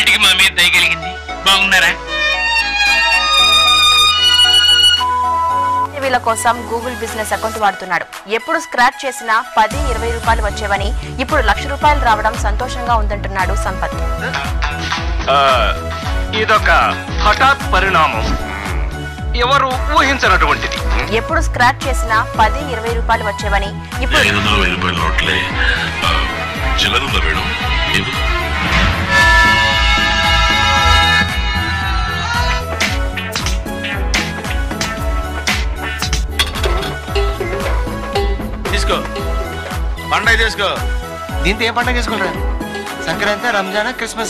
ఏమిటికి మా మీద దయగలిగింది బాగున్నారా వీళ్ళ కోసం గూగుల్ బిజినెస్ అకౌంట్ వాడుతున్నాడు ఎప్పుడు స్క్రాచ్ చేసినా పది ఇరవై రూపాయలు వచ్చేవని ఇప్పుడు లక్ష రూపాయలు రావడం సంతోషంగా ఉందంటున్నాడు సంపత్ ఆ, ఇదొక హఠాత్ పరిణామం ఎవరు ఊహించనటువంటిది ఎప్పుడు స్క్రాచ్ చేసినా పది ఇరవై రూపాయలు వచ్చేవని ఇప్పుడు ఐదు వందల వెయ్యి రూపాయల నోట్లే ఆ, చిల్లరుందా మేడం ఇవ్వు. తీసుకో పండగ తీసుకో దీంతో ఏ పండుగ చేసుకుంటారా సంక్రాంతి రంజానా క్రిస్మస్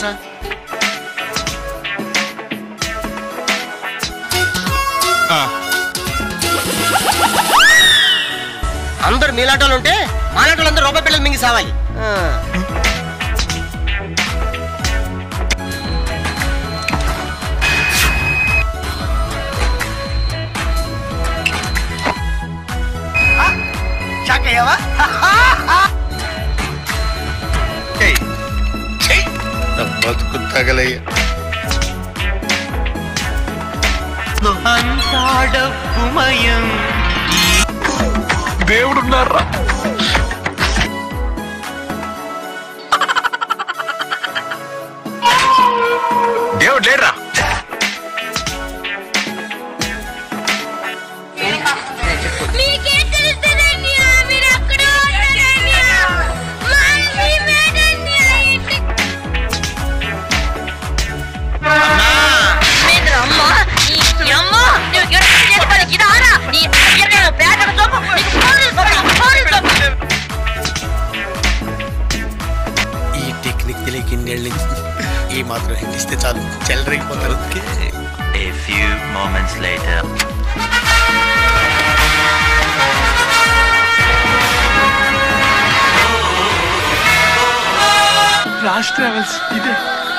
అందరు మీలాటోళ్ళు ఉంటే మాలాటోళ్ళు అందరూ రూపాయి పిల్లలు మింగి సావాలి ఆ. షాక్ అయ్యావా బతుకు తగలయ్య అంతా డబ్బుమయం దేవుడున్నారా దేవుడు లేడురా మీకేం తెలుస్తుందండి మీరు అక్కడ ఉన్నారండి మళ్ళీ మేడండి అమ్మ ఈ అమ్మ నువ్వు ఎక్కడ చేసుకోవాలి ఇదారా నీ నేను బ్యాగ్ సోపు నీకు ఫోన్ సోపు ఫోన్ సోపు ఈ టెక్నిక్ తెలియక ఇన్నేళ్ళ నుంచి ఈ మాత్రం హింట్ ఇస్తే చాలు చెల్లరైపోతారు A few moments later. Raj travels ఇదే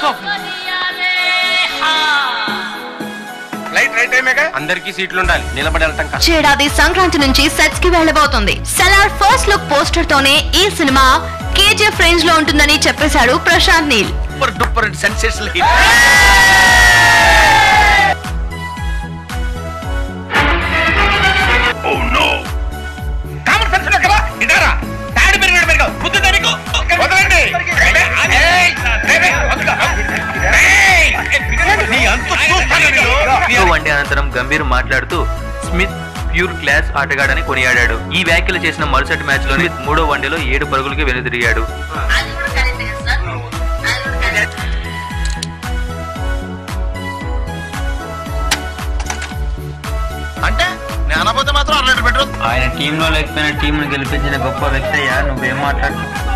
లైట్ రైట్ టైమేగా అందరికీ సీట్లు ఉండాలి నిలబడి వెళ్తాం కష్టం. చేడాది సంక్రాంతి నుంచి సెట్స్ కి వెళ్ళబోతోంది సెలార్ ఫస్ట్ లుక్ పోస్టర్ తోనే ఈ సినిమా కేజీఎఫ్ రేంజ్ లో ఉంటుందని చెప్పేశాడు Prashanth Neel super duper sensational hit common sense ఉన్నా కదా ఇదారా తాడి పెరిగాడు పెరిగావు బుద్ధి దానికి వదలండి ఏయ్, రేవే, వదలు. ఏయ్, నీ అంతు చూస్తాను నేను. వన్డే అనంతరం గంభీర్ మాట్లాడుతూ స్మిత్ ప్యూర్ క్లాస్ ఆటగాడని కొనియాడాడు ఈ వ్యాఖ్యలు చేసిన మరుసటి మ్యాచ్ లో స్మిత్ మూడో వన్డేలో ఏడు పరుగులకి వెనుదిరిగాడు అది కూడా కరెక్ట్ కదా సార్ అది కూడా కరెక్ట్ అంటే నేను అనబోతే మాత్రం అరలేదు బెడ్రూమ్ ఆయన టీంలో లేకపోయినా టీంను గెలిపించిన గొప్ప వ్యక్తి అయ్యా నువ్వేం మాట్లాడు